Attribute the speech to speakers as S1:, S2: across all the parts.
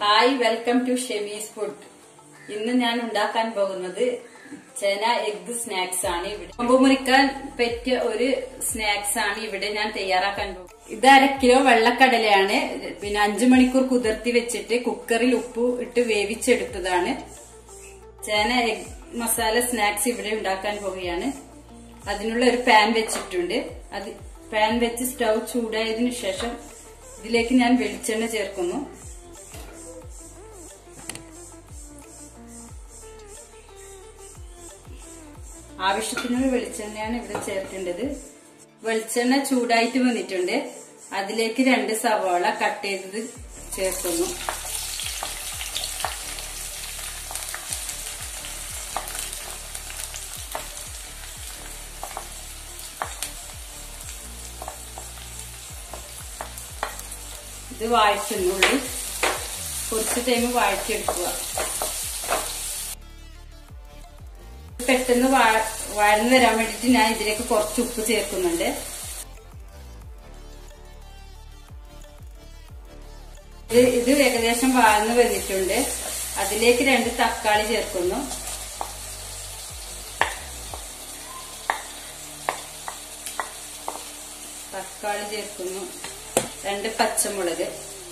S1: hi welcome to Shemi's food ഇന്ന് ഞാൻ ഉണ്ടാക്കാൻ പോകുന്നത് ചേന എഗ് സ്നാക്സ് ആണ് ഇവിടെ നോമ്പ് മുറിക്കാൻ പറ്റിയ ഒരു സ്നാക്സ് ആണ് ഇവിടെ ഞാൻ തയ്യാറാക്കാൻ പോകുന്നത് ഇത് അര കിലോ വെള്ളക്കടലയാണ് പിന്നെ അഞ്ചു മണിക്കൂർ കുതിർത്തി വെച്ചിട്ട് കുക്കറിൽ ഉപ്പ് ഇട്ട് വേവിച്ചെടുത്തതാണ് ചേന എഗ് മസാല സ്നാക്സ് ഇവിടെ ഉണ്ടാക്കാൻ പോവുകയാണ് അതിനുള്ള ഒരു പാൻ വെച്ചിട്ടുണ്ട് അത് പാൻ വെച്ച് സ്റ്റൗ ചൂടായതിനു ശേഷം ഇതിലേക്ക് ഞാൻ വെളിച്ചെണ്ണ ചേർക്കുന്നു ആവശ്യത്തിനുള്ള വെളിച്ചെണ്ണയാണ് ഇവിടെ ചേർക്കേണ്ടത് വെളിച്ചെണ്ണ ചൂടായിട്ട് വന്നിട്ടുണ്ട് അതിലേക്ക് രണ്ട് സവാള കട്ട് ചെയ്തത് ചേർക്കുന്നു ഇത് വാഴ്ത്തുന്നുള്ളൂ കുറച്ച് ടൈം വാഴ്ത്തിയെടുക്കുക പെട്ടെന്ന് വഴന്നു വരാൻ വേണ്ടിട്ട് ഞാൻ ഇതിലേക്ക് കുറച്ച് ഉപ്പ് ചേർക്കുന്നുണ്ട് ഇത് ഇത് ഏകദേശം വാഴ്ന്നു വന്നിട്ടുണ്ട് അതിലേക്ക് രണ്ട് തക്കാളി ചേർക്കുന്നു തക്കാളി ചേർക്കുന്നു രണ്ട് പച്ചമുളക്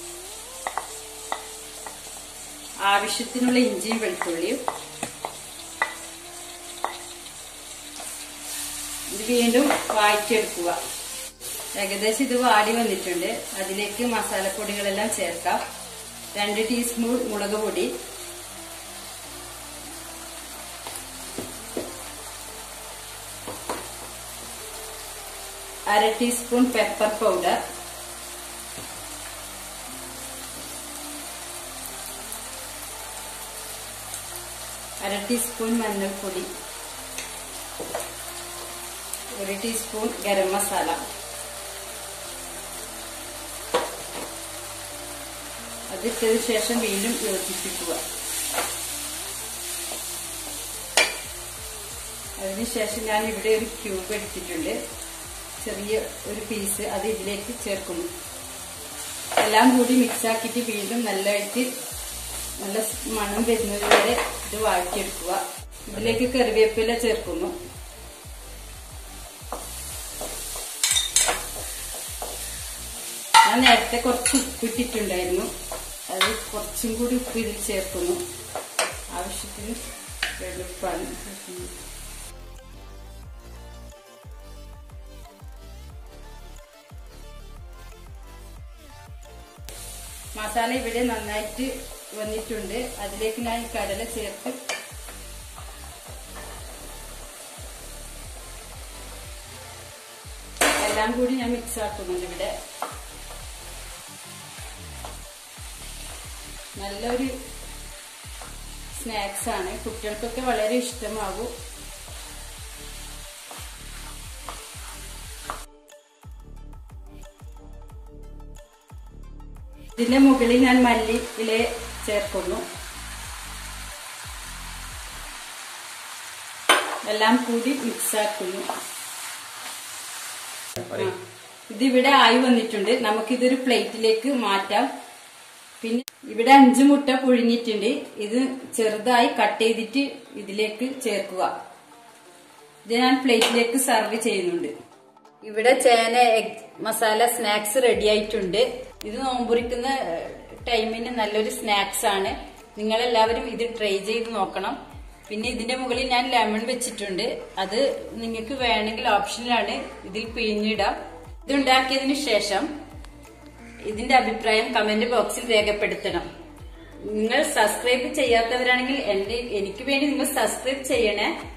S1: ആവശ്യത്തിനുള്ള ഇഞ്ചിയും വെളുത്തുള്ളിയും ഇത് വീണ്ടും വായിച്ചെടുക്കുക ഏകദേശം ഇത് വാടി വന്നിട്ടുണ്ട് അതിലേക്ക് മസാലപ്പൊടികളെല്ലാം ചേർക്കാം രണ്ട് ടീസ്പൂൺ മുളക് പൊടി അര ടീസ്പൂൺ പെപ്പർ പൗഡർ അര ടീസ്പൂൺ മഞ്ഞൾപ്പൊടി ഒരു ടീസ്പൂൺ ഗരം മസാല അതിട്ടതിനു ശേഷം വീണ്ടും യോജിപ്പിക്കുക അതിനുശേഷം ഞാൻ ഇവിടെ ഒരു ക്യൂബ് എടുത്തിട്ടുണ്ട് ചെറിയ ഒരു പീസ് അത് ഇതിലേക്ക് ചേർക്കുന്നു എല്ലാം കൂടി മിക്സ് ആക്കിയിട്ട് വീണ്ടും നല്ലതായിട്ട് നല്ല മണം വരുന്നത് വരെ ഇത് വാഴ്ത്തിയെടുക്കുക ഇതിലേക്ക് കറിവേപ്പില ചേർക്കുന്നു ഞാൻ നേരത്തെ കുറച്ച് ഉപ്പിട്ടിട്ടുണ്ടായിരുന്നു അത് കുറച്ചും കൂടി ഉപ്പ് ഇതിൽ ചേർക്കുന്നു ആവശ്യത്തിന് വെളുപ്പാണ് മസാല ഇവിടെ നന്നായിട്ട് വന്നിട്ടുണ്ട് അതിലേക്ക് ഞാൻ കടല ചേർത്ത് എല്ലാം കൂടി ഞാൻ മിക്സ് ആക്കുന്നുണ്ട് ഇവിടെ നല്ലൊരു സ്നാക്സ് ആണ് കുട്ടികൾക്കൊക്കെ വളരെ ഇഷ്ടമാകും ഇതിന്റെ മുകളിൽ ഞാൻ മല്ലി ഇല ചേർക്കുന്നു എല്ലാം കൂടി മിക്സ് ആക്കുന്നു ഇതിവിടെ ആയി വന്നിട്ടുണ്ട് നമുക്കിതൊരു പ്ലേറ്റിലേക്ക് മാറ്റാം പിന്നെ ഇവിടെ അഞ്ച് മുട്ട പുഴുങ്ങിയിട്ടുണ്ട് ഇത് ചെറുതായി കട്ട് ചെയ്തിട്ട് ഇതിലേക്ക് ചേർക്കുക ഇത് ഞാൻ പ്ലേറ്റിലേക്ക് സർവ് ചെയ്യുന്നുണ്ട് ഇവിടെ ചേന എഗ് മസാല സ്നാക്സ് റെഡി ആയിട്ടുണ്ട് ഇത് നോമ്പുറിക്കുന്ന ടൈമിന് നല്ലൊരു സ്നാക്സ് ആണ് നിങ്ങൾ എല്ലാവരും ഇത് ട്രൈ ചെയ്ത് നോക്കണം പിന്നെ ഇതിന്റെ മുകളിൽ ഞാൻ ലെമൺ വെച്ചിട്ടുണ്ട് അത് നിങ്ങൾക്ക് വേണമെങ്കിൽ ഓപ്ഷനിലാണ് ഇതിൽ പിഴിഞ്ഞിടാം ഇത് ഉണ്ടാക്കിയതിനു ശേഷം ഇതിന്റെ അഭിപ്രായം കമന്റ് ബോക്സിൽ രേഖപ്പെടുത്തണം നിങ്ങൾ സബ്സ്ക്രൈബ് ചെയ്യാത്തവരാണെങ്കിൽ എന്റെ എനിക്ക് വേണ്ടി നിങ്ങൾ സബ്സ്ക്രൈബ് ചെയ്യണേ